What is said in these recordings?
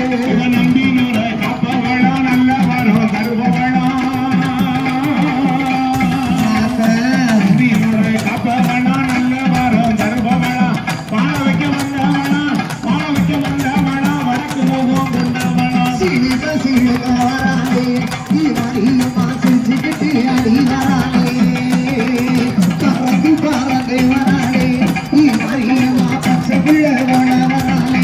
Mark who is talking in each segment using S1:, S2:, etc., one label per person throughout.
S1: இவன் நம்பினோரை காப்பவளம் நல்லவரும் தருபவளம் நம்பினோரை காப்பவளம் நல்லவரும் தருபவளம் வாழ வைக்க வந்தவளம் வாழ வைக்க வந்தவளம் வடக்கு முகம் கொண்டவளம்
S2: சிலுக சிலுக வராளே இவரையுமா சிரிச்சுக்கிட்டு அடி வராளே பறந்து பறந்து வராளே இவரையுமா பச்சை பிள்ளை போல வராளே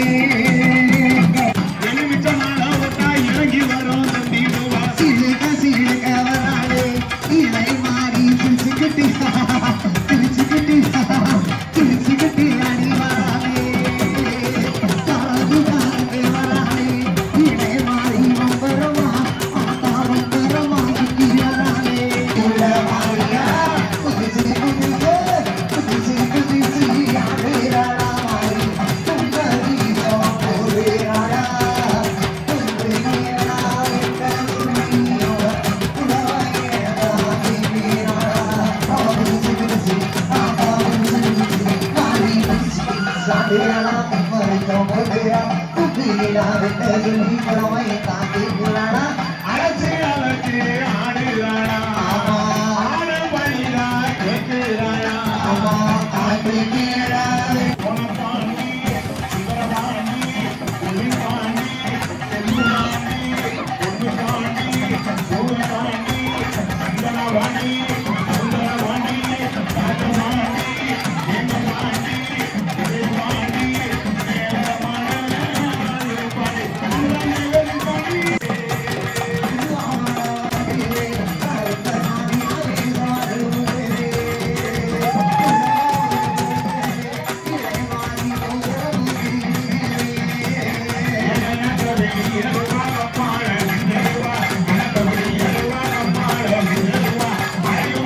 S1: எலுமிச்சமான ஒட்டா இறங்கி வரும் நம்பிடுவா
S2: சிலுக சிலுக வராளே இலை மாறி சிரிச்சுக்கிட்டு சிரிச்சுக்கிட்டு சிரிச்சுக்கிட்டு அடி வராளே பறந்து பறந்து வராளே இலை மாறி வம்பரமா ஆத்தா வம்பரமா சுத்தி வராளே உள்ள மாறியா புதுசு புதுசு புதுசு புதுசு யாரேரா மாறி துங்கரீசோ போரேரா துங்கரீரா வெக்கமியோ உலகையரா தேரா புதுசு புதுசு ஆத்தா புதுசு புதுசு மாறி புதுசு சாடேரா மரிதோ போரேரா புதிரா வெக்கமியோ பரமைய தாண்டிரா
S1: அழைச்சு அழைச்சு ஆடுறாளா
S2: ஆமா
S1: ஆடு பழிதா கேட்கிறாளா
S2: ஆமா ஆடுகிறா
S1: பொனப்பாண்டி சிவரபாண்டி புலிபாண்டி செல்லுபாண்டி பொன்னுபாண்டி பூரபாண்டி சந்தனபாண்டி சுந்தரபாண்டி ராஜபாண்டி எங்கபாண்டி திருபாண்டி தேவமான பாண்டி
S2: ஆ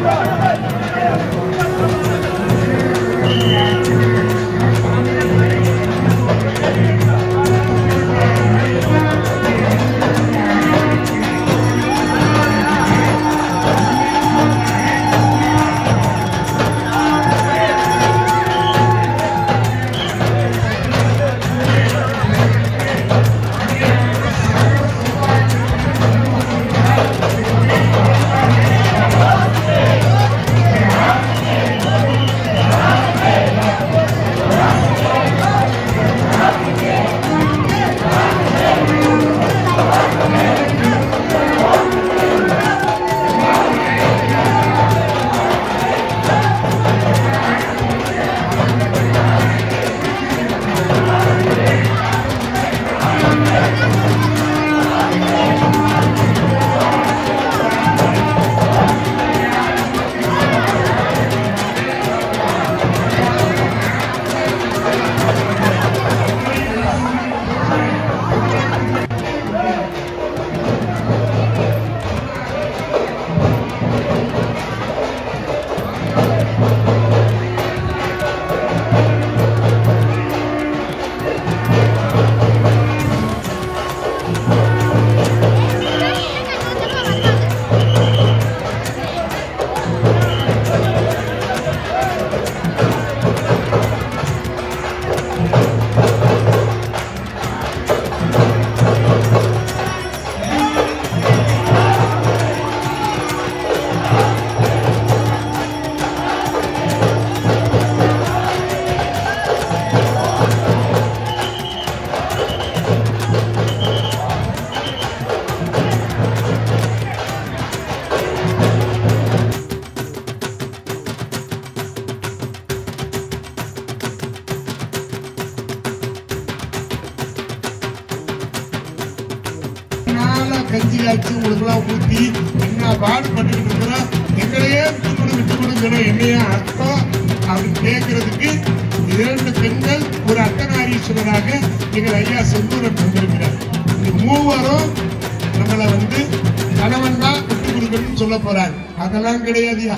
S1: நாளா கஞ்சி காய்ச்சி உங்களுக்குலாம் ஊத்தி என்ன பாடுபட்டுக்கிட்டு இருக்கிறோம் எங்களையே விட்டு கொடு விட்டு கொடுக்கணும் என்னையா அர்த்தம் அப்படின்னு கேட்கறதுக்கு இரண்டு பெண்கள் ஒரு அர்த்தநாரீஸ்வரராக எங்கள் ஐயா செந்தூரன் வந்திருக்கிறார் இந்த மூவரும் நம்மளை வந்து கணவன் தான் விட்டு கொடுக்கணும்னு சொல்ல போறார் அதெல்லாம் கிடையாதுயா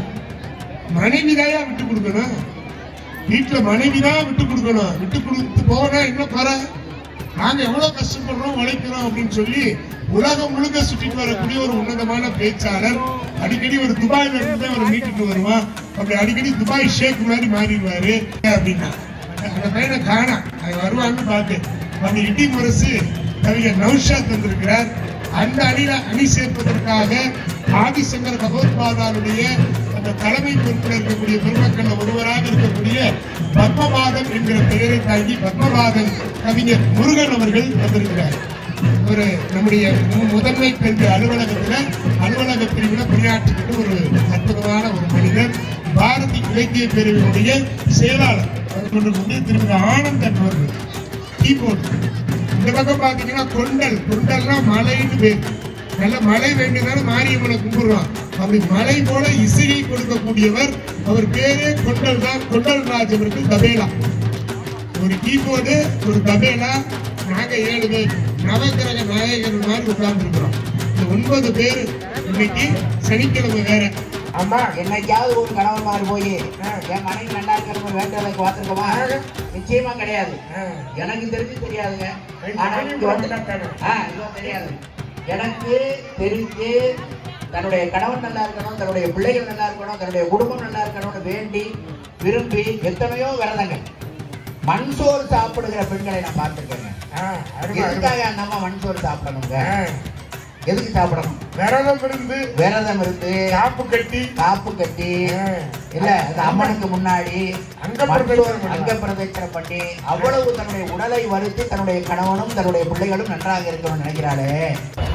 S1: மனைவி தாயா விட்டு கொடுக்கணும் வீட்டுல மனைவி தான் விட்டு கொடுக்கணும் விட்டு கொடுத்து போனா என்ன குறை நாங்க எவ்வளவு கஷ்டப்படுறோம் உழைக்கிறோம் அப்படின்னு சொல்லி உலகம் முழுக்க சுற்றிட்டு வரக்கூடிய ஒரு உன்னதமான பேச்சாளர் அடிக்கடி ஒரு துபாயில இருந்து தான் அவர் மீட்டுட்டு வருவான் அப்படி அடிக்கடி துபாய் ஷேக் மாதிரி மாறிடுவாரு அப்படின்னா அந்த பையனை காணா அது வருவான்னு பார்த்தேன் அந்த இடி முரசு கவிஞர் நௌஷாத் வந்திருக்கிறார் அந்த அணில அணி சேர்ப்பதற்காக ஆதிசங்கர பகவத்பாதாருடைய அந்த தலைமை பொறுப்பில் இருக்கக்கூடிய பெருமக்கள் ஒருவராக இருக்கக்கூடிய பத்மபாதன் என்கிற பெயரை தாங்கி பத்மபாதன் கவிஞர் முருகன் அவர்கள் வந்திருக்கிறார் ஒரு நம்முடைய மு- முதன்மை கல்வி அலுவலகத்துல அலுவலக பிரிவுல பணியாற்றிக்கிட்டு ஒரு அற்புதமான ஒரு மனிதர் பாரதி இலக்கிய பிரிவினுடைய செயலாளர் அவர் கொண்டு திருமதி ஆனந்தன் அவர்கள் கீபோர்டு இந்த பக்கம் பாத்தீங்கன்னா கொண்டல் கொண்டல்னா மலைன்னு பேர் நல்ல மழை வேண்டியதான மாரியம்மனை கும்பிடுறோம் அப்படி மலை போல இசையை கொடுக்கக்கூடியவர் அவர் பேரே கொண்டல் தான் கொண்டல் ராஜ் அவர்கள் தபேலா ஒரு கீபோர்டு ஒரு தபேலா நாங்க ஏழு பேர் நவக்கிரக நாயகர் மாதிரி உட்கார்ந்து இருக்கிறோம் இந்த ஒன்பது பேர் இன்னைக்கு சனிக்கிழமை வேற
S3: ஆமா என்னைக்காவது ஒரு கணவன் மாதிரி போய் என் மனைவி நல்லா இருக்கிறவங்க வேண்டதுக்கு பார்த்துருக்கோமா நிச்சயமா கிடையாது எனக்கு தெரிஞ்சு தெரியாதுங்க ஆனா இங்க வந்து ஆ, இதுவும் தெரியாது எனக்கு தெரிஞ்சு தன்னுடைய கணவன் நல்லா இருக்கணும் தன்னுடைய பிள்ளைகள் நல்லா இருக்கணும் தன்னுடைய குடும்பம் நல்லா இருக்கணும்னு வேண்டி விரும்பி எத்தனையோ விரதங்கள் மண் சோறு சாப்பிடுகிற பெண்களை நான் பார்த்திருக்கேங்க எதுக்காக நம்ம மண் சோறு சாப்பிடணுங்க எதுக்கு சாப்பிடணும்
S1: விரதம் இருந்து
S3: விரதம் இருந்து
S1: காப்பு கட்டி
S3: காப்பு கட்டி இல்ல அந்த அம்மனுக்கு முன்னாடி
S1: அங்க பிரதட்சணம்
S3: மற்றொரு அங்க பிரதட்சணம் பண்ணி அவ்வளவு தன்னுடைய உடலை வருத்தி தன்னுடைய கணவனும் தன்னுடைய பிள்ளைகளும் நன்றாக இருக்கணும்னு நினைக்கிறாளே